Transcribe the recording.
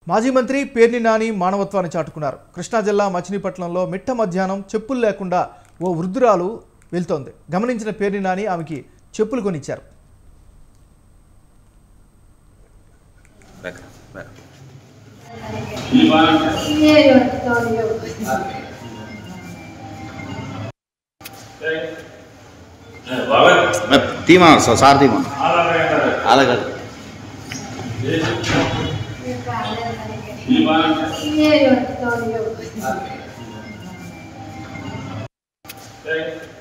మాజీ మంత్రి పేర్ని నాని మానవత్వాన్ని చాటుకున్నారు కృష్ణా జిల్లా మచిలీపట్నంలో మిట్ట మధ్యాహ్నం చెప్పులు లేకుండా ఓ వృద్ధురాలు వెళ్తోంది గమనించిన పేర్ని నాని ఆమెకి చెప్పులు కొనిచ్చారు Back, back. Dinheiro, Antônio. मैं तीमा सौ सार तीमा अलग Dinheiro, Antônio. अलग